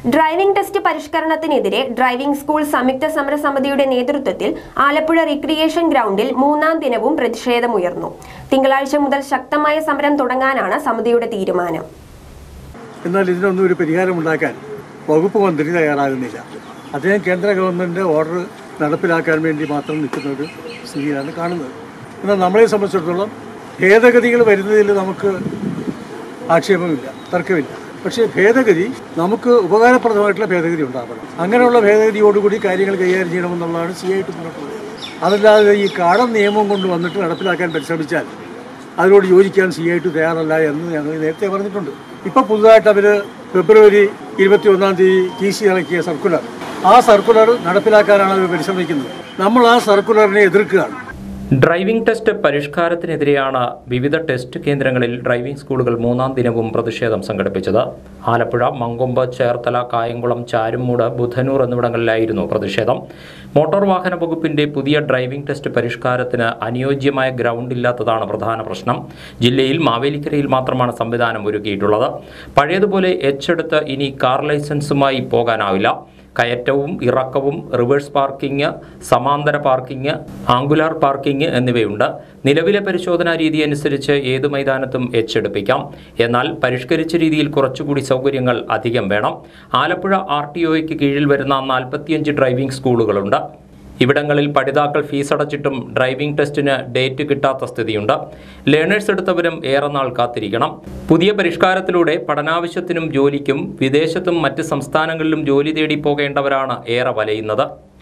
driving test പരിഷ്കരണത്തിനെതിരെ driving school സംയുക്ത സമരസമിതിയുടെ നേതൃത്വത്തിൽ ആലപ്പുഴ റിക്രിയേഷൻ ഗ്രൗണ്ടിൽ മൂന്നാം ദിനവും പ്രതിഷേധമുയർന്നു തിങ്കളാഴ്ച മുതൽ ശക്തമായ സമരം തുടങ്ങാനാണ് സമിതിയുടെ തീരുമാനം എന്നാൽ ഇതിനൊന്നും ഒരു പരിഹാരമുണ്ടാക്കാൻ വകുപ്പ് മന്ത്രി തയ്യാറാകുന്നില്ല അദ്ദേഹം കേന്ദ്ര ഗവൺമെൻറ് ഓർഡർ നടപ്പിലാക്കാൻ വേണ്ടി മാത്രം നിൽക്കുന്ന ഒരു സ്ഥിതിയാണ് കാണുന്നത് എന്നാൽ നമ്മളെ സംബന്ധിച്ചിടത്തോളം ഭേദഗതികൾ വരുന്നതിൽ നമുക്ക് ആക്ഷേപമില്ല തർക്കമില്ല പക്ഷേ ഭേദഗതി നമുക്ക് ഉപകാരപ്രദമായിട്ടുള്ള ഭേദഗതി ഉണ്ടാകണം അങ്ങനെയുള്ള ഭേദഗതിയോടുകൂടി കാര്യങ്ങൾ കൈകാര്യം ചെയ്യണമെന്നുള്ളതാണ് സി ആയിട്ട് മുന്നോട്ട് പോകുന്നത് അതല്ലാതെ ഈ കാടൻ നിയമം കൊണ്ട് വന്നിട്ട് നടപ്പിലാക്കാൻ പരിശ്രമിച്ചാൽ അതിനോട് യോജിക്കാൻ സി ആയിട്ട് തയ്യാറല്ല എന്ന് ഞങ്ങൾ നേരത്തെ പറഞ്ഞിട്ടുണ്ട് ഇപ്പോൾ പുതുതായിട്ട് അവർ ഫെബ്രുവരി ഇരുപത്തി ഒന്നാം തീയതി ടി സി ഇറക്കിയ സർക്കുലർ ആ സർക്കുലർ നടപ്പിലാക്കാനാണ് അവർ പരിശ്രമിക്കുന്നത് നമ്മൾ ആ സർക്കുലറിനെ എതിർക്കുകയാണ് ഡ്രൈവിംഗ് ടെസ്റ്റ് പരിഷ്കാരത്തിനെതിരെയാണ് വിവിധ ടെസ്റ്റ് കേന്ദ്രങ്ങളിൽ ഡ്രൈവിംഗ് സ്കൂളുകൾ മൂന്നാം ദിനവും പ്രതിഷേധം സംഘടിപ്പിച്ചത് ആലപ്പുഴ മങ്കൊമ്പ് ചേർത്തല കായംകുളം ചാരുമൂട് ബുധനൂർ എന്നിവിടങ്ങളിലായിരുന്നു പ്രതിഷേധം മോട്ടോർ വാഹന വകുപ്പിന്റെ പുതിയ ഡ്രൈവിംഗ് ടെസ്റ്റ് പരിഷ്കാരത്തിന് അനുയോജ്യമായ ഗ്രൗണ്ട് ഇല്ലാത്തതാണ് പ്രധാന പ്രശ്നം ജില്ലയിൽ മാവേലിക്കരയിൽ മാത്രമാണ് സംവിധാനം ഒരുക്കിയിട്ടുള്ളത് പഴയതുപോലെ എച്ചെടുത്ത് ഇനി കാർ ലൈസൻസുമായി പോകാനാവില്ല കയറ്റവും ഇറക്കവും റിവേഴ്സ് പാർക്കിംഗ് സമാന്തര പാർക്കിംഗ് ആംഗുലാർ പാർക്കിംഗ് എന്നിവയുണ്ട് നിലവിലെ പരിശോധനാ രീതി അനുസരിച്ച് ഏത് മൈതാനത്തും എച്ചെടുപ്പിക്കാം എന്നാൽ പരിഷ്കരിച്ച രീതിയിൽ കുറച്ചുകൂടി സൗകര്യങ്ങൾ അധികം വേണം ആലപ്പുഴ ആർ ടി ഒയ്ക്ക് കീഴിൽ വരുന്ന നാൽപ്പത്തിയഞ്ച് ഡ്രൈവിംഗ് സ്കൂളുകളുണ്ട് ഇവിടങ്ങളിൽ പഠിതാക്കൾ ഫീസ് അടച്ചിട്ടും ഡ്രൈവിംഗ് ടെസ്റ്റിന് ഡേറ്റ് കിട്ടാത്ത സ്ഥിതിയുണ്ട് ലേണേഴ്സ് എടുത്തവരും ഏറെ നാൾ കാത്തിരിക്കണം പുതിയ പരിഷ്കാരത്തിലൂടെ പഠനാവശ്യത്തിനും ജോലിക്കും വിദേശത്തും മറ്റ് സംസ്ഥാനങ്ങളിലും ജോലി തേടി പോകേണ്ടവരാണ് ഏറെ വലയുന്നത്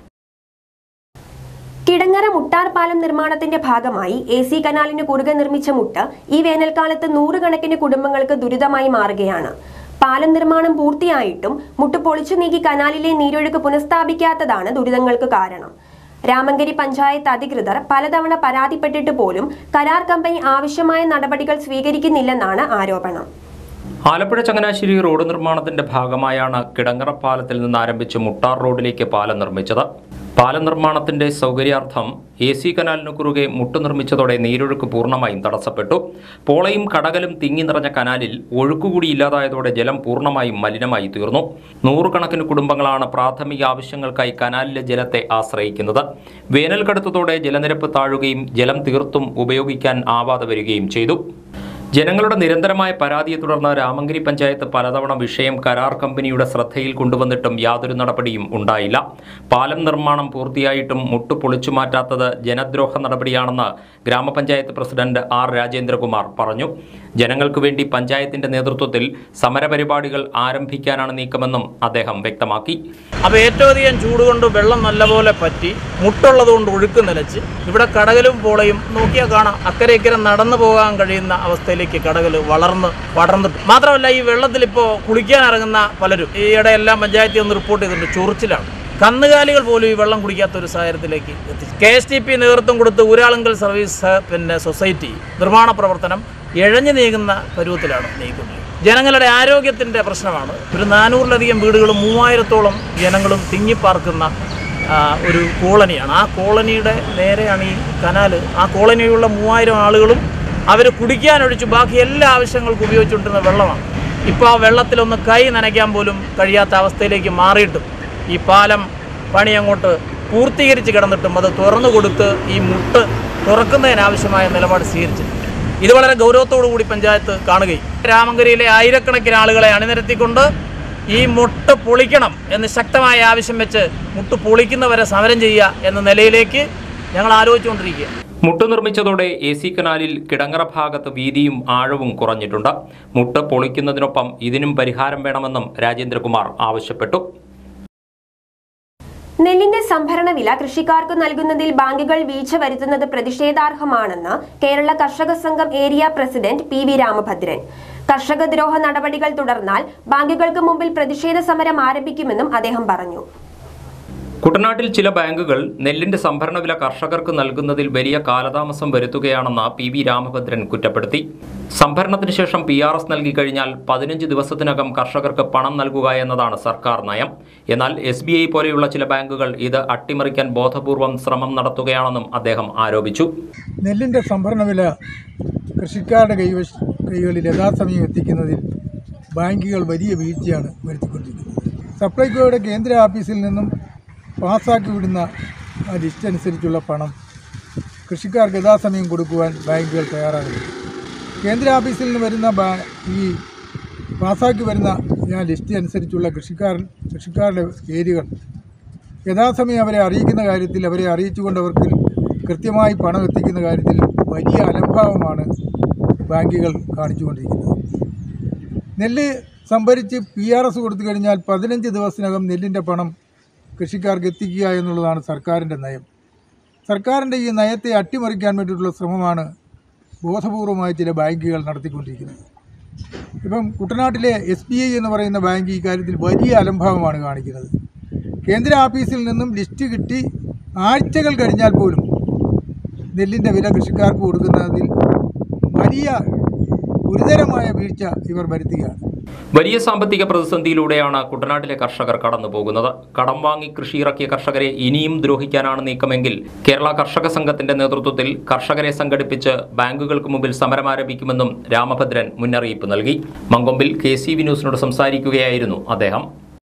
കിടങ്ങര മുട്ടാർ പാലം നിർമ്മാണത്തിന്റെ ഭാഗമായി എ സി കനാലിന് കുറുകെ നിർമ്മിച്ച മുട്ട് ഈ വേനൽക്കാലത്ത് നൂറുകണക്കിന് കുടുംബങ്ങൾക്ക് ദുരിതമായി മാറുകയാണ് പാലം നിർമ്മാണം പൂർത്തിയായിട്ടും മുട്ട് പൊളിച്ചു നീക്കി കനാലിലെ നീരൊഴുക്ക് പുനഃസ്ഥാപിക്കാത്തതാണ് ദുരിതങ്ങൾക്ക് കാരണം രാമങ്കരി പഞ്ചായത്ത് അധികൃതർ പലതവണ പരാതിപ്പെട്ടിട്ട് പോലും കരാർ കമ്പനി ആവശ്യമായ നടപടികൾ സ്വീകരിക്കുന്നില്ലെന്നാണ് ആരോപണം ആലപ്പുഴ ചങ്ങനാശ്ശേരി റോഡ് നിർമ്മാണത്തിന്റെ ഭാഗമായാണ് കിടങ്ങറ പാലത്തിൽ നിന്ന് ആരംഭിച്ച് മുട്ടാർ റോഡിലേക്ക് പാലം നിർമ്മിച്ചത് പാലം നിർമ്മാണത്തിന്റെ സൗകര്യാർത്ഥം എ സി കനാലിനു കുറുകെ മുട്ട് നിർമ്മിച്ചതോടെ നീരൊഴുക്ക് പൂർണ്ണമായും തടസ്സപ്പെട്ടു പോളയും കടകലും തിങ്ങി നിറഞ്ഞ കനാലിൽ ഒഴുക്കുകൂടി ഇല്ലാതായതോടെ ജലം പൂർണ്ണമായും മലിനമായി തീർന്നു നൂറുകണക്കിന് കുടുംബങ്ങളാണ് പ്രാഥമിക ആവശ്യങ്ങൾക്കായി കനാലിലെ ജലത്തെ ആശ്രയിക്കുന്നത് വേനൽ കടുത്തതോടെ ജലനിരപ്പ് താഴുകയും ജലം തീർത്തും ഉപയോഗിക്കാൻ ആവാതെ വരികയും ചെയ്തു ജനങ്ങളുടെ നിരന്തരമായ പരാതിയെ തുടർന്ന് രാമങ്കരി പഞ്ചായത്ത് പലതവണ വിഷയം കരാർ കമ്പനിയുടെ ശ്രദ്ധയിൽ കൊണ്ടുവന്നിട്ടും യാതൊരു നടപടിയും ഉണ്ടായില്ല പാലം നിർമ്മാണം പൂർത്തിയായിട്ടും മുട്ടു പൊളിച്ചു മാറ്റാത്തത് ജനദ്രോഹ നടപടിയാണെന്ന് ഗ്രാമപഞ്ചായത്ത് പ്രസിഡന്റ് ആർ രാജേന്ദ്രകുമാർ പറഞ്ഞു ജനങ്ങൾക്കു വേണ്ടി പഞ്ചായത്തിന്റെ നേതൃത്വത്തിൽ സമരപരിപാടികൾ ആരംഭിക്കാനാണ് നീക്കമെന്നും അദ്ദേഹം വ്യക്തമാക്കി അപ്പോൾ ഏറ്റവും അധികം ചൂട് കൊണ്ട് വെള്ളം നല്ലപോലെ പറ്റി മുട്ടുള്ളത് കൊണ്ട് ഒഴുക്ക് നിലച്ച് ഇവിടെ കടകലും പോളയും നോക്കിയാൽ കാണാം അക്കരെ ഇക്കരെ നടന്നു പോകാൻ കഴിയുന്ന അവസ്ഥയിലേക്ക് കടകൽ വളർന്ന് പടർന്നിട്ട് മാത്രമല്ല ഈ വെള്ളത്തിൽ ഇപ്പോൾ കുളിക്കാൻ ഇറങ്ങുന്ന പലരും ഈയിടെ എല്ലാം പഞ്ചായത്തിൽ ഒന്ന് റിപ്പോർട്ട് ചെയ്തിട്ടുണ്ട് ചൊറിച്ചിലാണ് കന്നുകാലികൾ പോലും ഈ വെള്ളം കുടിക്കാത്ത ഒരു സാഹചര്യത്തിലേക്ക് എത്തി കെ എസ് ടി പി നേതൃത്വം കൊടുത്ത് ഊരാളുങ്കൽ സർവീസ് സഹ- പിന്നെ സൊസൈറ്റി നിർമ്മാണ പ്രവർത്തനം ഇഴഞ്ഞു നീങ്ങുന്ന പരുവത്തിലാണ് നീങ്ങുന്നത് ജനങ്ങളുടെ ആരോഗ്യത്തിൻ്റെ പ്രശ്നമാണ് ഒരു നാനൂറിലധികം വീടുകളും മൂവായിരത്തോളം ജനങ്ങളും തിങ്ങിപ്പാർക്കുന്ന ആ, ഒരു കോളനിയാണ് ആ കോളനിയുടെ നേരെയാണ് ഈ കനാല് ആ കോളനിയിലുള്ള മൂവായിരം ആളുകളും അവർ കുടിക്കാനൊഴിച്ച് ബാക്കി എല്ലാ ആവശ്യങ്ങൾക്കും ഉപയോഗിച്ചുകൊണ്ടിരുന്ന വെള്ളമാണ് ഇപ്പോൾ ആ വെള്ളത്തിലൊന്ന് കൈ നനയ്ക്കാൻ പോലും കഴിയാത്ത അവസ്ഥയിലേക്ക് മാറിയിട്ടും ഈ പാലം പണി അങ്ങോട്ട് പൂർത്തീകരിച്ച് കിടന്നിട്ടും അത് തുറന്നു കൊടുത്ത് ഈ മുട്ട് തുറക്കുന്നതിനാവശ്യമായ നിലപാട് സ്വീകരിച്ചിട്ടുണ്ട് ഇത് വളരെ ഗൗരവത്തോടു കൂടി പഞ്ചായത്ത് കാണുകയും രാമങ്കരിയിലെ ആയിരക്കണക്കിന് ആളുകളെ അണിനിരത്തിക്കൊണ്ട് ഈ മുട്ട് പൊളിക്കണം എന്ന് ശക്തമായ ആവശ്യം വെച്ച് മുട്ട് പൊളിക്കുന്നവരെ സമരം ചെയ്യുക എന്ന നിലയിലേക്ക് ഞങ്ങൾ ആലോചിച്ചുകൊണ്ടിരിക്കുക മുട്ട് നിർമ്മിച്ചതോടെ എ സി കനാലിൽ കിടങ്ങറ ഭാഗത്ത് വീതിയും ആഴവും കുറഞ്ഞിട്ടുണ്ട് മുട്ട് പൊളിക്കുന്നതിനൊപ്പം ഇതിനും പരിഹാരം വേണമെന്നും രാജേന്ദ്രകുമാർ ആവശ്യപ്പെട്ടു നെല്ലിന്റെ സംഭരണ വില കൃഷിക്കാർക്ക് നൽകുന്നതിൽ ബാങ്കുകൾ വീഴ്ച വരുത്തുന്നത് പ്രതിഷേധാർഹമാണെന്ന് കേരള കർഷക സംഘം area president P V Ramabhadran കർഷക ദ്രോഹ നടപടികൾ തുടർന്നാൽ ബാങ്കുകൾക്ക് മുമ്പിൽ പ്രതിഷേധ സമരം ആരംഭിക്കുമെന്നും അദ്ദേഹം പറഞ്ഞു കുട്ടനാട്ടിൽ ചില ബാങ്കുകൾ നെല്ലിന്റെ സംഭരണ വില കർഷകർക്ക് നൽകുന്നതിൽ വലിയ കാലതാമസം വരുത്തുകയാണെന്ന് പി വി രാമഭദ്രൻ കുറ്റപ്പെടുത്തി സംഭരണത്തിന് ശേഷം പി ആർ എസ് നൽകി കഴിഞ്ഞാൽ പതിനഞ്ച് ദിവസത്തിനകം കർഷകർക്ക് പണം നൽകുക എന്നതാണ് സർക്കാർ നയം എന്നാൽ എസ് ബി ഐ പോലെയുള്ള ചില ബാങ്കുകൾ ഇത് അട്ടിമറിക്കാൻ ബോധപൂർവം ശ്രമം നടത്തുകയാണെന്നും അദ്ദേഹം ആരോപിച്ചു നെല്ലിൻ്റെ സംഭരണ വില കൃഷിക്കാരുടെ കൈവശ കൈകളിൽ യഥാസമയം എത്തിക്കുന്നതിൽ ബാങ്കുകൾ വലിയ വീഴ്ചയാണ് വരുത്തിക്കൊണ്ടിരിക്കുന്നത് സപ്ലൈകോയുടെ കേന്ദ്ര ഓഫീസിൽ നിന്നും പാസ്സാക്കി വിടുന്ന ആ ലിസ്റ്റ് അനുസരിച്ചുള്ള പണം കൃഷിക്കാർക്ക് യഥാസമയം കൊടുക്കുവാൻ ബാങ്കുകൾ തയ്യാറാകുന്നു കേന്ദ്ര ഓഫീസിൽ നിന്ന് വരുന്ന ബാ- ഈ പാസ്സാക്കി വരുന്ന ആ ലിസ്റ്റ് അനുസരിച്ചുള്ള കൃഷിക്കാർ കൃഷിക്കാരുടെ പേരുകൾ യഥാസമയം അവരെ അറിയിക്കുന്ന കാര്യത്തിൽ അവരെ അറിയിച്ചുകൊണ്ട് അവർക്ക് കൃത്യമായി പണം എത്തിക്കുന്ന കാര്യത്തിൽ വലിയ അലംഭാവമാണ് ബാങ്കുകൾ കാണിച്ചുകൊണ്ടിരിക്കുന്നത് നെല്ല് സംഭരിച്ച് പി ആർ എസ് കൊടുത്തു കഴിഞ്ഞാൽ പതിനഞ്ച് ദിവസത്തിനകം നെല്ലിൻ്റെ പണം കൃഷിക്കാർക്ക് എത്തിക്കുക എന്നുള്ളതാണ് സർക്കാരിൻ്റെ നയം സർക്കാരിൻ്റെ ഈ നയത്തെ അട്ടിമറിക്കാൻ വേണ്ടിയിട്ടുള്ള ശ്രമമാണ് ബോധപൂർവമായി ചില ബാങ്കുകൾ നടത്തിക്കൊണ്ടിരിക്കുന്നത് ഇപ്പം കുട്ടനാട്ടിലെ എസ് ബി ഐ എന്ന് പറയുന്ന ബാങ്ക് ഈ കാര്യത്തിൽ വലിയ അലംഭാവമാണ് കാണിക്കുന്നത് കേന്ദ്ര ഓഫീസിൽ നിന്നും ലിസ്റ്റ് കിട്ടി ആഴ്ചകൾ കഴിഞ്ഞാൽ പോലും നെല്ലിൻ്റെ വില കൃഷിക്കാർക്ക് കൊടുക്കുന്നതിൽ വലിയ ഗുരുതരമായ വീഴ്ച ഇവർ വരുത്തുകയാണ് വലിയ സാമ്പത്തിക പ്രതിസന്ധിയിലൂടെയാണ് കുട്ടനാട്ടിലെ കർഷകർ കടന്നു പോകുന്നത് കടം വാങ്ങി കൃഷി ഇറക്കിയ കർഷകരെ ഇനിയും ദ്രോഹിക്കാനാണ് നീക്കമെങ്കിൽ കേരള കർഷക സംഘത്തിന്റെ നേതൃത്വത്തിൽ കർഷകരെ സംഘടിപ്പിച്ച് ബാങ്കുകൾക്ക് മുമ്പിൽ സമരം ആരംഭിക്കുമെന്നും രാമഭദ്രൻ മുന്നറിയിപ്പ് നൽകി മങ്കൊമ്പിൽ കെ സി വി ന്യൂസിനോട് സംസാരിക്കുകയായിരുന്നു അദ്ദേഹം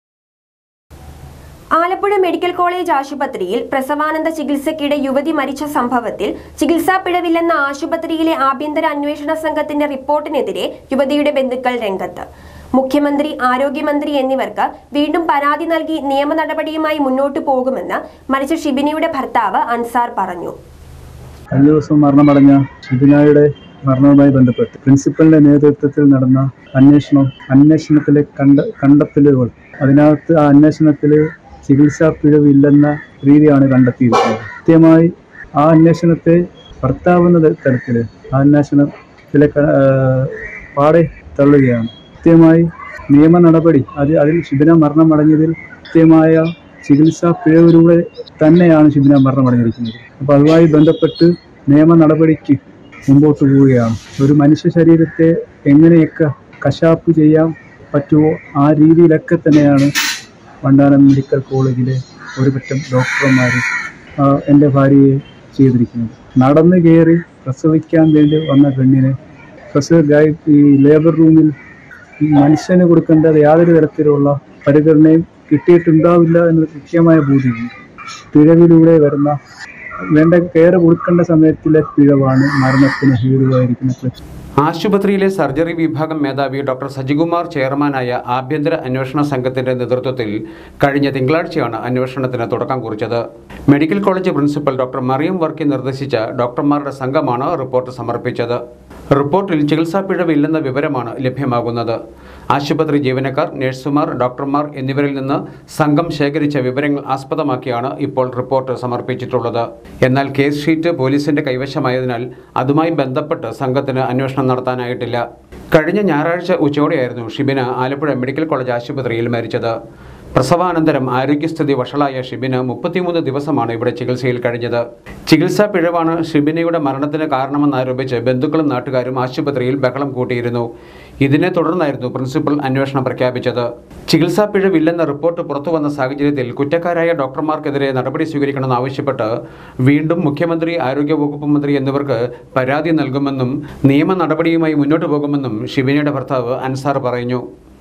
ആലപ്പുഴ മെഡിക്കൽ കോളേജ് ആശുപത്രിയിൽ പ്രസവാനന്ദ ചികിത്സയ്ക്കിടെ യുവതി മരിച്ച സംഭവത്തിൽ ചികിത്സാ പിഴവില്ലെന്ന ആശുപത്രിയിലെ ആഭ്യന്തര അന്വേഷണ സംഘത്തിന്റെ റിപ്പോർട്ടിനെതിരെ യുവതിയുടെ ബന്ധുക്കൾ രംഗത്ത് മുഖ്യമന്ത്രി ആരോഗ്യമന്ത്രി എന്നിവർക്ക് വീണ്ടും പരാതി നൽകി നിയമ നടപടിയുമായി മുന്നോട്ടു പോകുമെന്ന് മരിച്ച ഷിബിനിയുടെ ഭർത്താവ് അൻസാർ പറഞ്ഞു കഴിഞ്ഞ ദിവസം മരണമടഞ്ഞ ഷിബിനായുടെ മരണവുമായി ബന്ധപ്പെട്ട് പ്രിൻസിപ്പലിന്റെ നേതൃത്വത്തിൽ നടന്ന അന്വേഷണം അന്വേഷണത്തിലെ കണ്ട കണ്ടെത്തലുകൾ അതിനകത്ത് ആ അന്വേഷണത്തിൽ ചികിത്സാ പിഴവില്ലെന്ന രീതിയാണ് കണ്ടെത്തിയിരിക്കുന്നത് കൃത്യമായി ആ അന്വേഷണത്തെ ഭർത്താവുന്ന തരത്തിൽ ആ അന്വേഷണത്തിലെ ക- ആ, പാടെ തള്ളുകയാണ് കൃത്യമായി നിയമ നടപടി അത് അതിൽ ഷിബിന മരണമടഞ്ഞതിൽ കൃത്യമായ ചികിത്സാ പിഴവിലൂടെ തന്നെയാണ് ഷിബിന മരണമടഞ്ഞിരിക്കുന്നത് അപ്പോൾ അതുമായി ബന്ധപ്പെട്ട് നിയമ നടപടിക്ക് മുമ്പോട്ട് പോവുകയാണ് ഒരു മനുഷ്യ ശരീരത്തെ എങ്ങനെയൊക്കെ കശാപ്പ് ചെയ്യാൻ പറ്റുമോ ആ രീതിയിലൊക്കെ തന്നെയാണ് വണ്ടാനം മെഡിക്കൽ കോളേജിലെ ഒരു പറ്റം ഡോക്ടർമാർ എൻ്റെ ഭാര്യയെ ചെയ്തിരിക്കുന്നത് നടന്നു കയറി പ്രസവിക്കാൻ വേണ്ടി വന്ന പെണ്ണിനെ പ്രസവ ഗൈഡ് ഈ ലേബർ റൂമിൽ ഈ മനുഷ്യന് കൊടുക്കേണ്ടത് യാതൊരു തരത്തിലുള്ള പരിഗണനയും കിട്ടിയിട്ടുണ്ടാവില്ല എന്നത് കൃത്യമായ ബോധ്യമുണ്ട് പിഴവിലൂടെ വരുന്ന വേണ്ട കെയർ കൊടുക്കേണ്ട സമയത്തിലെ പിഴവാണ് മരണത്തിന് ഹേതുവായിരിക്കുന്നത് ആശുപത്രിയിലെ സർജറി വിഭാഗം മേധാവി ഡോക്ടർ സജികുമാർ ചെയർമാനായ ആഭ്യന്തര അന്വേഷണ സംഘത്തിന്റെ നേതൃത്വത്തിൽ കഴിഞ്ഞ തിങ്കളാഴ്ചയാണ് അന്വേഷണത്തിന് തുടക്കം കുറിച്ചത് medical college principal doctor Mariyam Varkey നിർദ്ദേശിച്ച ഡോക്ടർമാരുടെ സംഘമാണ് റിപ്പോർട്ട് സമർപ്പിച്ചത് റിപ്പോർട്ടിൽ ചികിത്സാ പിഴവില്ലെന്ന വിവരമാണ് ലഭ്യമാകുന്നത് ആശുപത്രി ജീവനക്കാർ നഴ്സുമാർ ഡോക്ടർമാർ എന്നിവരിൽ നിന്ന് സംഘം ശേഖരിച്ച വിവരങ്ങൾ ആസ്പദമാക്കിയാണ് ഇപ്പോൾ റിപ്പോർട്ട് സമർപ്പിച്ചിട്ടുള്ളത് എന്നാൽ കേസ് ഷീറ്റ് പോലീസിന്റെ കൈവശമായതിനാൽ അതുമായി ബന്ധപ്പെട്ട് സംഘത്തിന് അന്വേഷണം നടത്താനായിട്ടില്ല കഴിഞ്ഞ ഞായറാഴ്ച ഉച്ചയോടെയായിരുന്നു ഷിബിന ആലപ്പുഴ മെഡിക്കൽ കോളേജ് ആശുപത്രിയിൽ മരിച്ചത് പ്രസവാനന്തരം ആരോഗ്യസ്ഥിതി വഷളായ ഷിബിന് മുപ്പത്തിമൂന്ന് ദിവസമാണ് ഇവിടെ ചികിത്സയിൽ കഴിഞ്ഞത് ചികിത്സാ പിഴവാണ് ഷിബിനയുടെ മരണത്തിന് കാരണമെന്നാരോപിച്ച് ബന്ധുക്കളും നാട്ടുകാരും ആശുപത്രിയിൽ ബഹളം കൂട്ടിയിരുന്നു ഇതിനെ തുടർന്നായിരുന്നു പ്രിൻസിപ്പൽ അന്വേഷണം പ്രഖ്യാപിച്ചത് ചികിത്സാ പിഴവില്ലെന്ന റിപ്പോർട്ട് പുറത്തു വന്ന സാഹചര്യത്തിൽ കുറ്റക്കാരായ ഡോക്ടർമാർക്കെതിരെ നടപടി സ്വീകരിക്കണമെന്നാവശ്യപ്പെട്ട് വീണ്ടും മുഖ്യമന്ത്രി ആരോഗ്യവകുപ്പ് മന്ത്രി എന്നിവർക്ക് പരാതി നൽകുമെന്നും നിയമ നടപടിയുമായി മുന്നോട്ടു പോകുമെന്നും ഷിബിനയുടെ ഭർത്താവ് അൻസാർ പറഞ്ഞു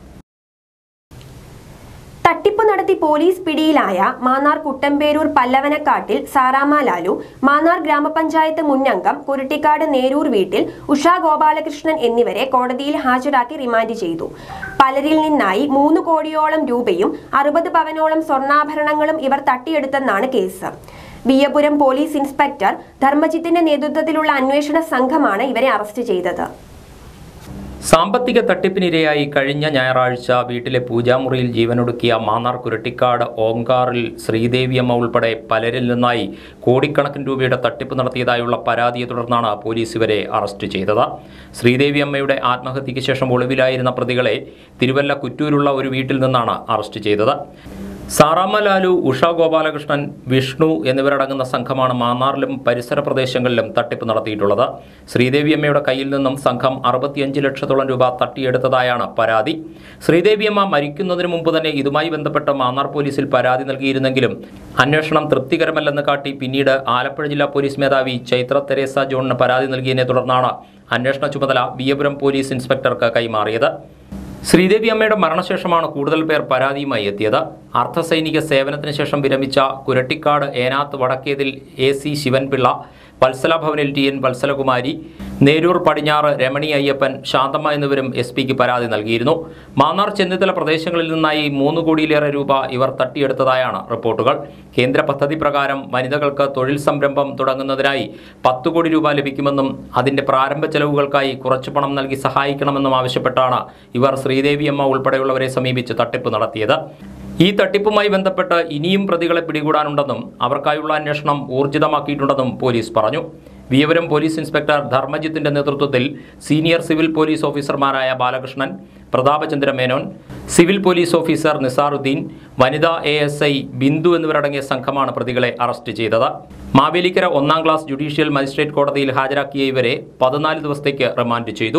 തട്ടിപ്പ് നടത്തി പോലീസ് പിടിയിലായ മാന്നാർ കുട്ടമ്പേരൂർ പല്ലവനക്കാട്ടിൽ സാറാമ ലാലു മാന്നാർ ഗ്രാമപഞ്ചായത്ത് മുന്നംഗം കുരുട്ടിക്കാട് നേരൂർ വീട്ടിൽ ഉഷ ഗോപാലകൃഷ്ണൻ എന്നിവരെ കോടതിയിൽ ഹാജരാക്കി റിമാൻഡ് ചെയ്തു പലരിൽ നിന്നായി മൂന്ന് കോടിയോളം രൂപയും അറുപത് പവനോളം സ്വർണ്ണാഭരണങ്ങളും ഇവർ തട്ടിയെടുത്തെന്നാണ് കേസ് വിയപുരം പോലീസ് ഇൻസ്പെക്ടർ ധർമ്മജിത്തിന്റെ നേതൃത്വത്തിലുള്ള അന്വേഷണ സംഘമാണ് ഇവരെ അറസ്റ്റ് ചെയ്തത് സാമ്പത്തിക തട്ടിപ്പിനിരയായി കഴിഞ്ഞ ഞായറാഴ്ച വീട്ടിലെ പൂജാമുറിയിൽ ജീവനൊടുക്കിയ മാന്നാർ കുരട്ടിക്കാട് ഓങ്കാറിൽ ശ്രീദേവിയമ്മ ഉൾപ്പെടെ പലരിൽ നിന്നായി കോടിക്കണക്കിന് രൂപയുടെ തട്ടിപ്പ് നടത്തിയതായുള്ള പരാതിയെ തുടർന്നാണ് പോലീസ് ഇവരെ അറസ്റ്റ് ചെയ്തത് ശ്രീദേവിയമ്മയുടെ ആത്മഹത്യയ്ക്ക് ശേഷം ഒളിവിലായിരുന്ന പ്രതികളെ തിരുവല്ല കുറ്റൂരുള്ള ഒരു വീട്ടിൽ നിന്നാണ് അറസ്റ്റ് ചെയ്തത് സാറാമ്മ ലാലു ഉഷ ഗോപാലകൃഷ്ണൻ വിഷ്ണു എന്നിവരടങ്ങുന്ന സംഘമാണ് മാന്നാറിലും പരിസര പ്രദേശങ്ങളിലും തട്ടിപ്പ് നടത്തിയിട്ടുള്ളത് ശ്രീദേവിയമ്മയുടെ കയ്യിൽ നിന്നും സംഘം അറുപത്തിയഞ്ച് ലക്ഷത്തോളം രൂപ തട്ടിയെടുത്തതായാണ് പരാതി ശ്രീദേവിയമ്മ മരിക്കുന്നതിന് മുമ്പ് തന്നെ ഇതുമായി ബന്ധപ്പെട്ട് മാന്നാർ പോലീസിൽ പരാതി നൽകിയിരുന്നെങ്കിലും അന്വേഷണം തൃപ്തികരമല്ലെന്ന് കാട്ടി പിന്നീട് ആലപ്പുഴ ജില്ലാ പോലീസ് മേധാവി ചൈത്ര തെരേസ ജോണിന് പരാതി നൽകിയതിനെ തുടർന്നാണ് അന്വേഷണ ചുമതല വിയപുരം പോലീസ് ഇൻസ്പെക്ടർക്ക് കൈമാറിയത് ശ്രീദേവി അമ്മയുടെ മരണശേഷമാണ് കൂടുതൽ പേർ പരാതിയുമായി എത്തിയത് അർദ്ധസൈനിക സേവനത്തിന് ശേഷം വിരമിച്ച കുരട്ടിക്കാട് ഏനാത്ത് വടക്കേതിൽ എ സി ശിവൻപിള്ള വത്സല ഭവനിൽ ടി എൻ വത്സലകുമാരി നേരൂർ പടിഞ്ഞാറ് രമണി അയ്യപ്പൻ ശാന്തമ്മ എന്നിവരും എസ് പിക്ക് പരാതി നൽകിയിരുന്നു മാന്നാർ ചെന്നിത്തല പ്രദേശങ്ങളിൽ നിന്നായി മൂന്ന് കോടിയിലേറെ രൂപ ഇവർ തട്ടിയെടുത്തതായാണ് റിപ്പോർട്ടുകൾ കേന്ദ്ര പദ്ധതി പ്രകാരം വനിതകൾക്ക് തൊഴിൽ സംരംഭം തുടങ്ങുന്നതിനായി പത്ത് കോടി രൂപ ലഭിക്കുമെന്നും അതിന്റെ പ്രാരംഭ ചെലവുകൾക്കായി കുറച്ചു പണം നൽകി സഹായിക്കണമെന്നും ആവശ്യപ്പെട്ടാണ് ഇവർ ശ്രീദേവി അമ്മ ഉൾപ്പെടെയുള്ളവരെ സമീപിച്ച് തട്ടിപ്പ് നടത്തിയത് ഈ തട്ടിപ്പുമായി ബന്ധപ്പെട്ട് ഇനിയും പ്രതികളെ പിടികൂടാനുണ്ടെന്നും അവർക്കായുള്ള അന്വേഷണം ഊർജിതമാക്കിയിട്ടുണ്ടെന്നും പോലീസ് പറഞ്ഞു വിയവരം പോലീസ് ഇൻസ്പെക്ടർ ധർമ്മജിത്തിന്റെ നേതൃത്വത്തിൽ സീനിയർ സിവിൽ പോലീസ് ഓഫീസർമാരായ Balakrishnan Prathapachandra Menon civil police officer Nizaruddin വനിതാ എ എസ് ഐ ബിന്ദു എന്നിവരടങ്ങിയ സംഘമാണ് പ്രതികളെ അറസ്റ്റ് ചെയ്തത് മാവേലിക്കര ഒന്നാം ക്ലാസ് ജുഡീഷ്യൽ മജിസ്ട്രേറ്റ് കോടതിയിൽ ഹാജരാക്കിയ ഇവരെ പതിനാല് ദിവസത്തേക്ക് റിമാൻഡ് ചെയ്തു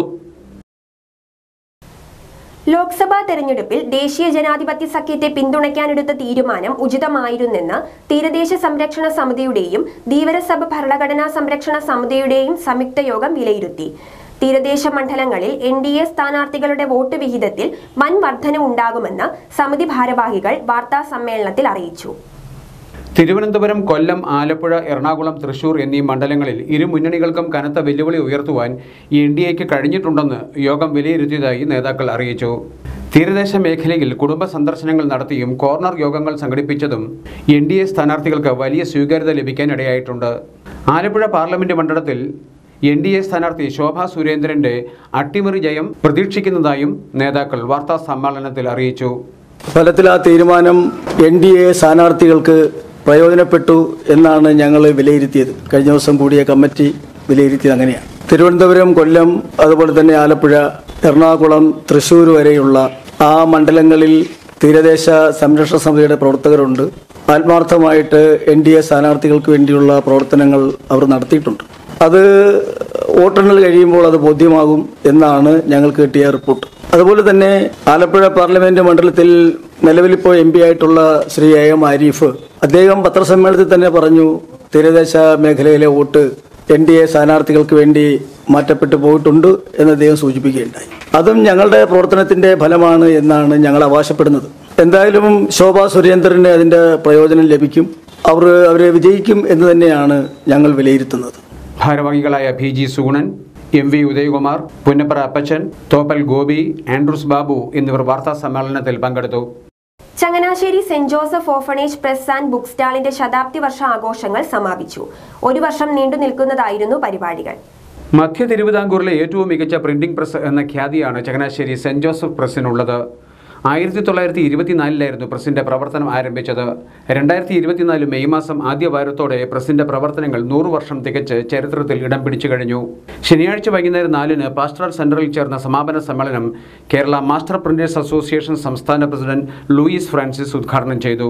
ലോക്സഭാ തെരഞ്ഞെടുപ്പിൽ ദേശീയ ജനാധിപത്യ സഖ്യത്തെ പിന്തുണയ്ക്കാനെടുത്ത തീരുമാനം ഉചിതമായിരുന്നെന്ന് തീരദേശ സംരക്ഷണ സമിതിയുടെയും ധീവരസഭ ഭരണഘടനാ സംരക്ഷണ സമിതിയുടെയും സംയുക്ത യോഗം വിലയിരുത്തി തീരദേശ മണ്ഡലങ്ങളിൽ എൻ ഡി എ സ്ഥാനാർത്ഥികളുടെ വോട്ട് വിഹിതത്തിൽ വൻ വർധനവുണ്ടാകുമെന്ന് സമിതി ഭാരവാഹികൾ വാർത്താ സമ്മേളനത്തിൽ അറിയിച്ചു തിരുവനന്തപുരം കൊല്ലം ആലപ്പുഴ എറണാകുളം തൃശൂർ എന്നീ മണ്ഡലങ്ങളിൽ ഇരു മുന്നണികൾക്കും കനത്ത വെല്ലുവിളി ഉയർത്തുവാൻ എൻ ഡി എക്ക് കഴിഞ്ഞിട്ടുണ്ടെന്ന് യോഗം വിലയിരുത്തിയതായി നേതാക്കൾ അറിയിച്ചു തീരദേശ മേഖലയിൽ കുടുംബ സന്ദർശനങ്ങൾ നടത്തിയും കോർണർ യോഗങ്ങൾ സംഘടിപ്പിച്ചതും എൻ ഡി എ സ്ഥാനാർത്ഥികൾക്ക് വലിയ സ്വീകാര്യത ലഭിക്കാനിടയായിട്ടുണ്ട് ആലപ്പുഴ പാർലമെന്റ് മണ്ഡലത്തിൽ എൻ ഡി എ സ്ഥാനാർത്ഥി ശോഭാ സുരേന്ദ്രന്റെ അട്ടിമറി ജയം പ്രതീക്ഷിക്കുന്നതായും നേതാക്കൾ വാർത്താ സമ്മേളനത്തിൽ അറിയിച്ചു ഫലത്തിൽ ആ തീരുമാനം എൻ ഡി എ സ്ഥാനാർത്ഥികൾക്ക് പ്രയോജനപ്പെട്ടു എന്നാണ് ഞങ്ങൾ വിലയിരുത്തിയത് കഴിഞ്ഞ ദിവസം കൂടിയ കമ്മിറ്റി വിലയിരുത്തിയത് അങ്ങനെയാണ് തിരുവനന്തപുരം കൊല്ലം അതുപോലെ തന്നെ ആലപ്പുഴ എറണാകുളം തൃശ്ശൂർ വരെയുള്ള ആ മണ്ഡലങ്ങളിൽ തീരദേശ സംരക്ഷണ സമിതിയുടെ പ്രവർത്തകരുണ്ട് ആത്മാർത്ഥമായിട്ട് എൻ ഡി എ സ്ഥാനാർത്ഥികൾക്ക് വേണ്ടിയുള്ള പ്രവർത്തനങ്ങൾ അവർ നടത്തിയിട്ടുണ്ട് അത് വോട്ടെണ്ണൽ കഴിയുമ്പോൾ അത് ബോധ്യമാകും എന്നാണ് ഞങ്ങൾക്ക് കിട്ടിയ റിപ്പോർട്ട് അതുപോലെ തന്നെ ആലപ്പുഴ പാർലമെന്റ് മണ്ഡലത്തിൽ നിലവിലിപ്പോൾ എം പി ആയിട്ടുള്ള ശ്രീ എ എം ആരിഫ് അദ്ദേഹം പത്രസമ്മേളനത്തിൽ തന്നെ പറഞ്ഞു തീരദേശ മേഖലയിലെ വോട്ട് എൻ ഡി എ സ്ഥാനാർത്ഥികൾക്ക് വേണ്ടി മാറ്റപ്പെട്ടു പോയിട്ടുണ്ട് എന്ന് അദ്ദേഹം സൂചിപ്പിക്കുകയുണ്ടായി അതും ഞങ്ങളുടെ പ്രവർത്തനത്തിന്റെ ഫലമാണ് എന്നാണ് ഞങ്ങൾ അവകാശപ്പെടുന്നത് എന്തായാലും ശോഭാ സുരേന്ദ്രന് അതിന്റെ പ്രയോജനം ലഭിക്കും അവർ അവരെ വിജയിക്കും എന്ന് തന്നെയാണ് ഞങ്ങൾ വിലയിരുത്തുന്നത് ഭാരവാഹികളായ P G Sugunan M V Udayakumar Punnappara Appachan Thoppal Gopi Andrews Babu എന്നിവർ വാർത്താ സമ്മേളനത്തിൽ പങ്കെടുത്തു Changanassery saint Joseph orphanage press and book സ്റ്റാളിന്റെ ശതാബ്ദി വർഷ ആഘോഷങ്ങൾ സമാപിച്ചു ഒരു വർഷം നീണ്ടു നിൽക്കുന്നതായിരുന്നു പരിപാടികൾ മധ്യ തിരുവിതാംകൂറിലെ ഏറ്റവും മികച്ച പ്രിന്റിംഗ് പ്രസ് എന്ന ഖ്യാതിയാണ് ചങ്ങനാശ്ശേരി സെന്റ് ജോസഫ് പ്രസ്സിനുള്ളത് ആയിരത്തി തൊള്ളായിരത്തി ഇരുപത്തിനാലിലായിരുന്നു പ്രസിന്റെ പ്രവർത്തനം ആരംഭിച്ചത് രണ്ടായിരത്തി ഇരുപത്തിനാല് മെയ് മാസം ആദ്യ വാരത്തോടെ പ്രസിന്റെ പ്രവർത്തനങ്ങൾ നൂറ് വർഷം തികച്ച് ചരിത്രത്തിൽ ഇടം പിടിച്ചു കഴിഞ്ഞു ശനിയാഴ്ച വൈകുന്നേരം നാലിന് പാസ്റ്ററൽ സെന്ററിൽ ചേർന്ന സമാപന സമ്മേളനം കേരള മാസ്റ്റർ പ്രിന്റേഴ്സ് അസോസിയേഷൻ സംസ്ഥാന പ്രസിഡന്റ് ലൂയിസ് ഫ്രാൻസിസ് ഉദ്ഘാടനം ചെയ്തു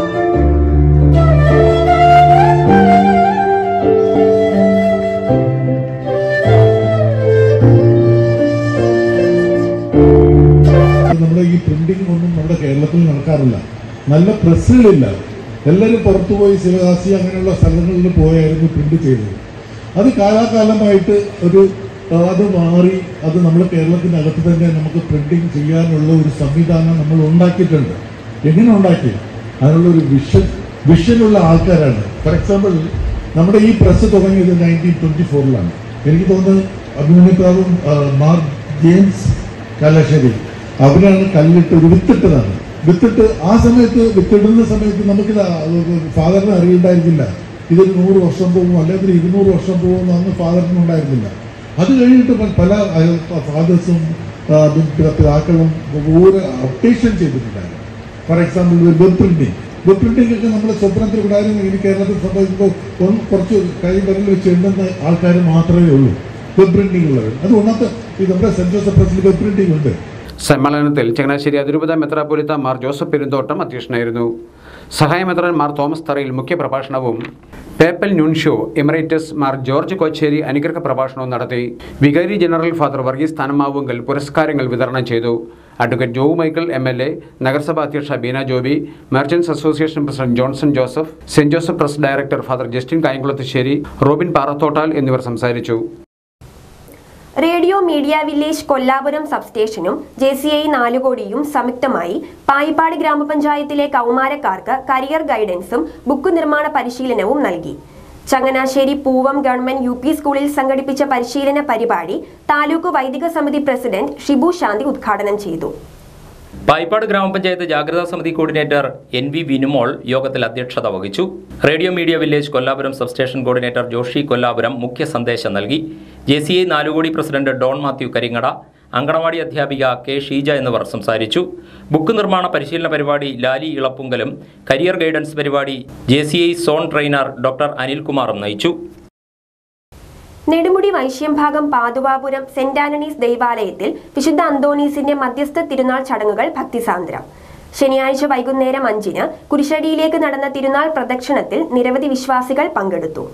നമ്മുടെ ഈ പ്രിന്റിംഗ് ഒന്നും നമ്മുടെ കേരളത്തിൽ നടക്കാറില്ല നല്ല പ്രസ്സുകളില്ല എല്ലാവരും പുറത്തുപോയി ശിവകാശി അങ്ങനെയുള്ള സ്ഥലങ്ങളിൽ പോയായിരുന്നു പ്രിന്റ് ചെയ്തത് അത് കാലാകാലമായിട്ട് ഒരു ആ, അത് മാറി അത് നമ്മൾ കേരളത്തിനകത്ത് തന്നെ നമുക്ക് പ്രിന്റിംഗ് ചെയ്യാനുള്ള ഒരു സംവിധാനം നമ്മൾ ഉണ്ടാക്കിയിട്ടുണ്ട് എങ്ങനെ ഉണ്ടാക്കി അതിനുള്ള ഒരു വിഷൻ വിഷനുള്ള ആൾക്കാരാണ് ഫോർ എക്സാമ്പിൾ നമ്മുടെ ഈ പ്രസ് തുടങ്ങിയത് നയൻറ്റീൻ ട്വന്റി ഫോറിലാണ് എനിക്ക് തോന്നുന്നത് അഭിമന്യപ്രാവും മാർ ജെയിംസ് കാലാശ്ശേരി അവരാണ് കല്ലിട്ട് ഒരു വിത്തിട്ടതാണ് വിത്തിട്ട് ആ സമയത്ത് വിത്തിടുന്ന സമയത്ത് നമുക്കിത് ഫാദറിന് അറിയുണ്ടായിരുന്നില്ല ഇതൊരു നൂറ് വർഷം പോകും അല്ലെങ്കിൽ ഇരുന്നൂറ് വർഷം പോകും അന്ന് ഫാദറിന് ഉണ്ടായിരുന്നില്ല അത് കഴിഞ്ഞിട്ട് പ- പല ഫാദേഴ്സും പിതാക്കളും ഓരോ അപ്ഡേഷൻ ചെയ്തിട്ടുണ്ടായിരുന്നു for example web printing web printing ഒക്കെ നമ്മുടെ സ്വപ്നത്തിൽ കൂടായിരുന്നു ഇനി കേരളത്തിൽ സംഭവിക്കുമ്പോൾ ഒന്ന് കുറച്ച് കൈ വിരൽ വെച്ച് എണ്ണുന്ന ആൾക്കാർ മാത്രമേ ഉള്ളൂ വെബ് പ്രിന്റിംഗ് ഉള്ളത് അത് ഒന്നാമത്തെ ഈ നമ്മുടെ സെന്റ് ജോസഫ് പ്രസിൽ വെബ് പ്രിന്റിംഗ് ഉണ്ട് സമ്മേളനത്തിൽ ചങ്ങനാശ്ശേരി അതിരൂപത മെത്രാപ്പൊലിത്ത മാർ ജോസഫ് പെരുന്തോട്ടം അധ്യക്ഷനായിരുന്നു സഹായമെത്രാൻ മാർ തോമസ് തറയിൽ മുഖ്യപ്രഭാഷണവും papal nuncio emeritus Mar George Kocherry അനുഗ്രഹ പ്രഭാഷണവും നടത്തി വികാരി ജനറൽ ഫാദർ വർഗീസ് സ്ഥാനമാവുങ്കൽ പുരസ്കാരങ്ങൾ വിതരണം ചെയ്തു advocate Joe Michael M L A നഗരസഭാ അധ്യക്ഷ Beena Joby merchants association president Johnson Joseph saint Joseph trust director father Justin Kayamkulathussery Robin Parathottal എന്നിവർ സംസാരിച്ചു റേഡിയോ മീഡിയ വില്ലേജ് കൊല്ലാപുരം സബ്സ്റ്റേഷനും ജെ സി ഐ നാലുകോടിയും സംയുക്തമായി പായിപ്പാട് ഗ്രാമപഞ്ചായത്തിലെ കൗമാരക്കാർക്ക് കരിയർ ഗൈഡൻസും ബുക്ക് നിർമ്മാണ പരിശീലനവും നൽകി Changanassery Poovam government U P സ്കൂളിൽ സംഘടിപ്പിച്ച പരിശീലന പരിപാടി താലൂക്ക് വൈദിക സമിതി പ്രസിഡന്റ് ഷിബു ശാന്തി ഉദ്ഘാടനം ചെയ്തു പായിപ്പാട് ഗ്രാമപഞ്ചായത്ത് ജാഗ്രതാ സമിതി കോർഡിനേറ്റർ എൻ വി വിനുമോൾ യോഗത്തിൽ അധ്യക്ഷത വഹിച്ചു radio media village Kollapuram substation coordinator Joshy Kollapuram മുഖ്യ സന്ദേശം നൽകി J C I Nalukodi president Don Mathew Karingada anganwadi അധ്യാപിക കെ ഷീജ എന്നിവർ സംസാരിച്ചു ബുക്ക് നിർമ്മാണ പരിശീലന പരിപാടി ലാലി ഇളപ്പുങ്കലും കരിയർ ഗൈഡൻസ് പരിപാടി J C I zone trainer doctor അനിൽകുമാറും നയിച്ചു നെടുമുടി വൈശ്യംഭാഗം പാതുവാപുരം സെന്റ് ആന്റണീസ് ദൈവാലയത്തിൽ വിശുദ്ധ അന്തോണീസിന്റെ മധ്യസ്ഥ തിരുനാൾ ചടങ്ങുകൾ ഭക്തിസാന്ദ്രം ശനിയാഴ്ച വൈകുന്നേരം അഞ്ചിന് കുരിശടിയിലേക്ക് നടന്ന തിരുനാൾ പ്രദക്ഷിണത്തിൽ നിരവധി വിശ്വാസികൾ പങ്കെടുത്തു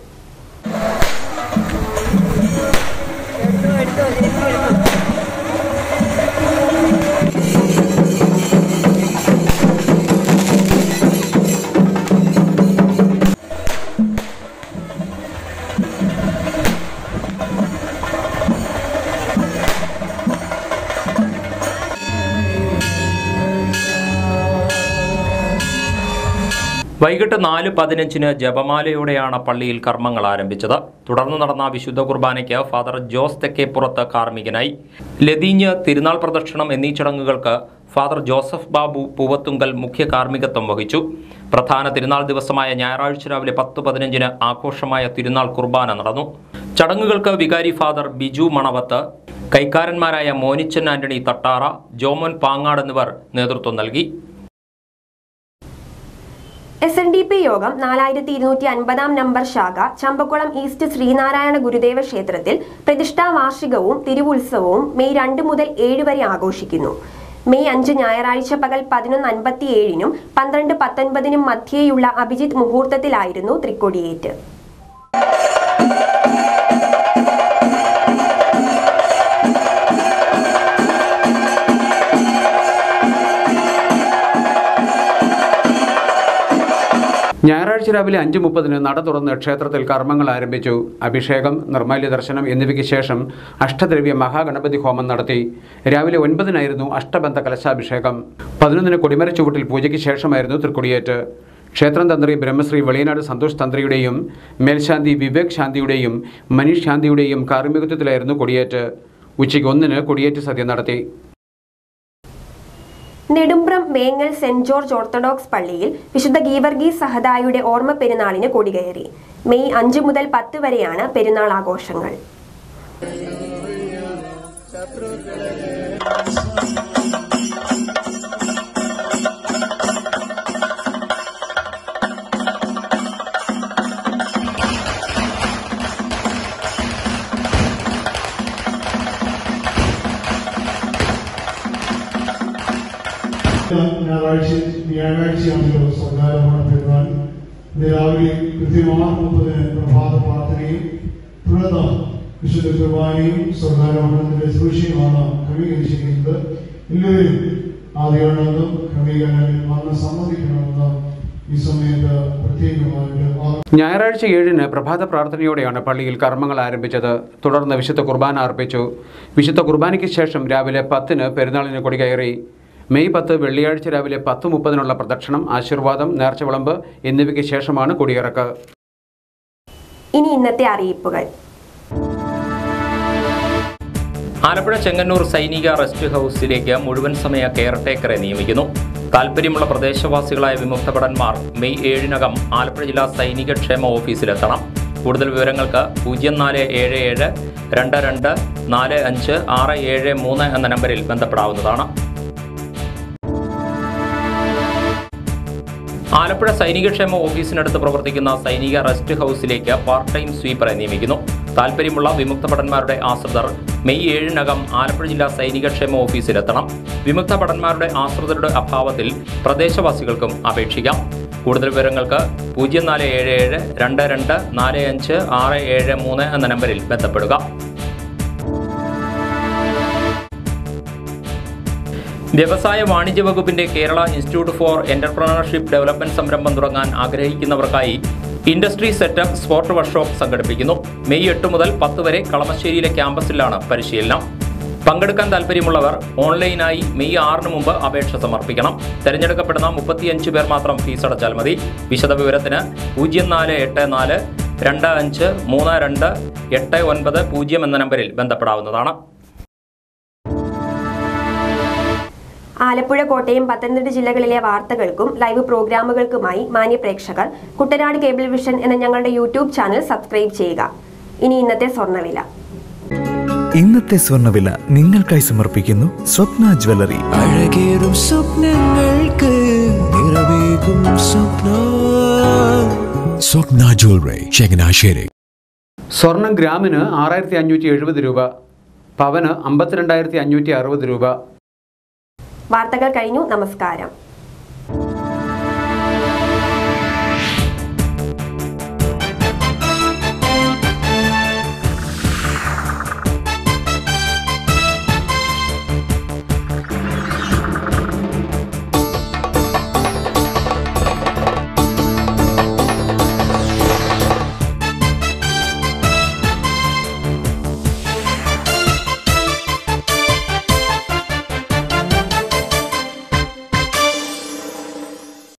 വൈകിട്ട് നാല് പതിനഞ്ചിന് ജപമാലയോടെയാണ് പള്ളിയിൽ കർമ്മങ്ങൾ ആരംഭിച്ചത് തുടർന്ന് നടന്ന വിശുദ്ധ കുർബാനയ്ക്ക് ഫാദർ ജോസ് തെക്കേപ്പുറത്ത് കാർമ്മികനായി ലതീഞ്ഞ് തിരുനാൾ പ്രദക്ഷിണം എന്നീ ചടങ്ങുകൾക്ക് ഫാദർ ജോസഫ് ബാബു പൂവത്തുങ്കൽ മുഖ്യ കാർമ്മികത്വം വഹിച്ചു പ്രധാന തിരുനാൾ ദിവസമായ ഞായറാഴ്ച രാവിലെ പത്ത് പതിനഞ്ചിന് ആഘോഷമായ തിരുനാൾ കുർബാന നടന്നു ചടങ്ങുകൾക്ക് വികാരി ഫാദർ ബിജു മണവത്ത് കൈക്കാരന്മാരായ മോനിച്ചൻ ആന്റണി തട്ടാറ ജോമോൻ പാങ്ങാട് എന്നിവർ നേതൃത്വം നൽകി എസ് എൻ ഡി പി യോഗം നാലായിരത്തി ഇരുന്നൂറ്റി അൻപതാം നമ്പർ ശാഖ ചമ്പക്കുളം ഈസ്റ്റ് ശ്രീനാരായണ ഗുരുദേവ ക്ഷേത്രത്തിൽ പ്രതിഷ്ഠാ വാർഷികവും തിരുവുത്സവവും മെയ് രണ്ട് മുതൽ ഏഴ് വരെ ആഘോഷിക്കുന്നു മെയ് അഞ്ച് ഞായറാഴ്ച പകൽ പതിനൊന്ന് അൻപത്തിയേഴിനും പന്ത്രണ്ട് പത്തൊൻപതിനും മധ്യേയുള്ള അഭിജിത്ത് മുഹൂർത്തത്തിലായിരുന്നു തൃക്കൊടിയേറ്റ് ഞായറാഴ്ച രാവിലെ അഞ്ച് മുപ്പതിന് നട തുറന്ന് ക്ഷേത്രത്തിൽ കർമ്മങ്ങൾ ആരംഭിച്ചു അഭിഷേകം നിർമാല്യ ദർശനം എന്നിവയ്ക്ക് ശേഷം അഷ്ടദ്രവ്യ മഹാഗണപതി ഹോമം നടത്തി രാവിലെ ഒൻപതിനായിരുന്നു അഷ്ടബന്ധ കലശാഭിഷേകം പതിനൊന്നിന് കൊടിമര ചുവട്ടിൽ പൂജയ്ക്ക് ശേഷമായിരുന്നു തൃക്കൊടിയേറ്റ് ക്ഷേത്രം തന്ത്രി ബ്രഹ്മശ്രീ വെളിയനാട് സന്തോഷ് തന്ത്രിയുടെയും മേൽശാന്തി വിവേക് ശാന്തിയുടെയും മനീഷ് ശാന്തിയുടെയും കാർമ്മികത്വത്തിലായിരുന്നു കൊടിയേറ്റ് ഉച്ചയ്ക്ക് ഒന്നിന് കൊടിയേറ്റ് സദ്യ നടത്തി Nedumbram Vengal saint George orthodox പള്ളിയിൽ വിശുദ്ധ ഗീവർഗീസ് സഹദായുടെ ഓർമ്മ പെരുന്നാളിന് കൊടികയറി മെയ് അഞ്ച് മുതൽ പത്ത് വരെയാണ് പെരുന്നാൾ ആഘോഷങ്ങൾ ഞായറാഴ്ച വ്യാഴാഴ്ചയാണല്ലോ സർക്കാരമാണ് പെരുന്നാൾ ഇന്ന് രാവിലെ കൃത്യമാർ മുപ്പതിന് പ്രഭാത പ്രാർത്ഥനയും തുടർന്ന് വിശുദ്ധ കുർബാനയും സർക്കാരമാണത്തിന്റെ സുരക്ഷയുമാണ് ക്രമീകരിച്ചിരിക്കുന്നത് എല്ലാവരും ആദ്യമാണെന്നും ക്രമീകരണങ്ങളിൽ വന്ന് സമ്മതിക്കണമെന്ന് ഈ സമയത്ത് പ്രത്യേകമായിട്ട് ഓർമ്മ ഞായറാഴ്ച ഏഴിന് പ്രഭാത പ്രാർത്ഥനയോടെയാണ് പള്ളിയിൽ കർമ്മങ്ങൾ ആരംഭിച്ചത് തുടർന്ന് വിശുദ്ധ കുർബാന അർപ്പിച്ചു വിശുദ്ധ കുർബാനയ്ക്ക് ശേഷം രാവിലെ പത്തിന് പെരുന്നാളിന് കൊടികയറി മെയ് പത്ത് വെള്ളിയാഴ്ച രാവിലെ പത്ത് മുപ്പതിനുള്ള പ്രദക്ഷിണം ആശീർവാദം നേർച്ചവിളമ്പ് എന്നിവയ്ക്ക് ശേഷമാണ് കൊടിയിറക്ക് ഇനി ഇന്നത്തെ അറിയിപ്പുകൾ ആലപ്പുഴ ചെങ്ങന്നൂർ സൈനിക റെസ്റ്റ് ഹൗസിലേക്ക് മുഴുവൻ സമയ കെയർടേക്കറെ നിയമിക്കുന്നു താൽപ്പര്യമുള്ള പ്രദേശവാസികളായ വിമുക്ത ഭടന്മാർ മെയ് ഏഴിനകം ആലപ്പുഴ ജില്ലാ സൈനിക ക്ഷേമ ഓഫീസിലെത്തണം കൂടുതൽ വിവരങ്ങൾക്ക് പൂജ്യം നാല് ഏഴ് ഏഴ് രണ്ട് രണ്ട് നാല് അഞ്ച് ആറ് ഏഴ് മൂന്ന് എന്ന നമ്പറിൽ ബന്ധപ്പെടാവുന്നതാണ് ആലപ്പുഴ സൈനികക്ഷേമ ഓഫീസിനടുത്ത് പ്രവർത്തിക്കുന്ന സൈനിക റെസ്റ്റ് ഹൗസിലേക്ക് പാർട്ട് ടൈം സ്വീപ്പറെ നിയമിക്കുന്നു താൽപ്പര്യമുള്ള വിമുക്ത ഭടന്മാരുടെ ആശ്രിതർ മെയ് ഏഴിനകം ആലപ്പുഴ ജില്ലാ സൈനികക്ഷേമ ഓഫീസിലെത്തണം വിമുക്ത ഭടന്മാരുടെ ആശ്രിതരുടെ അഭാവത്തിൽ പ്രദേശവാസികൾക്കും അപേക്ഷിക്കാം കൂടുതൽ വിവരങ്ങൾക്ക് പൂജ്യം നാല് ഏഴ് ഏഴ് രണ്ട് രണ്ട് നാല് അഞ്ച് ആറ് ഏഴ് മൂന്ന് എന്ന നമ്പറിൽ ബന്ധപ്പെടുക വ്യവസായ വാണിജ്യ വകുപ്പിന്റെ Kerala institute for entrepreneurship development സംരംഭം തുടങ്ങാൻ ആഗ്രഹിക്കുന്നവർക്കായി ഇൻഡസ്ട്രി സെറ്റപ്പ് സ്പോർട്ട് വർക്ക്ഷോപ്പ് സംഘടിപ്പിക്കുന്നു മെയ് എട്ട് മുതൽ പത്ത് വരെ കളമശ്ശേരിയിലെ ക്യാമ്പസിലാണ് പരിശീലനം പങ്കെടുക്കാൻ താൽപ്പര്യമുള്ളവർ ഓൺലൈനായി മെയ് ആറിന് മുമ്പ് അപേക്ഷ സമർപ്പിക്കണം തെരഞ്ഞെടുക്കപ്പെടുന്ന മുപ്പത്തിയഞ്ച് പേർ മാത്രം ഫീസ് അടച്ചാൽ മതി വിശദവിവരത്തിന് പൂജ്യം നാല് എട്ട് നാല് രണ്ട് അഞ്ച് മൂന്ന് രണ്ട് എട്ട് ഒൻപത് പൂജ്യം എന്ന നമ്പറിൽ ബന്ധപ്പെടാവുന്നതാണ് ആലപ്പുഴ കോട്ടയം പത്തനംതിട്ട ജില്ലകളിലെ വാർത്തകൾക്കും ലൈവ് പ്രോഗ്രാമുകൾക്കുമായി മാന്യ പ്രേക്ഷകർ കുട്ടനാട് കേബിൾ വിഷൻ എന്ന ഞങ്ങളുടെ യൂട്യൂബ് ചാനൽ സബ്സ്ക്രൈബ് ചെയ്യുക ഇനി ഇന്നത്തെ സ്വർണ്ണവില ഇന്നത്തെ സ്വർണ്ണവില നിങ്ങൾക്കായി സമർപ്പിക്കുന്നു സ്വപ്ന ജ്വല്ലറി അഴകേറും സ്വപ്നങ്ങൾക്ക് നിറവേകും സ്വപ്ന സ്വപ്ന ജ്വല്ലറി ചങ്ങനാശ്ശേരി സ്വർണം ഗ്രാമിന് ആറായിരത്തി അഞ്ഞൂറ്റി എഴുപത് രൂപ പവന് അമ്പത്തിരണ്ടായിരത്തി അഞ്ഞൂറ്റി അറുപത് രൂപ വാർത്തകൾ കഴിഞ്ഞു നമസ്കാരം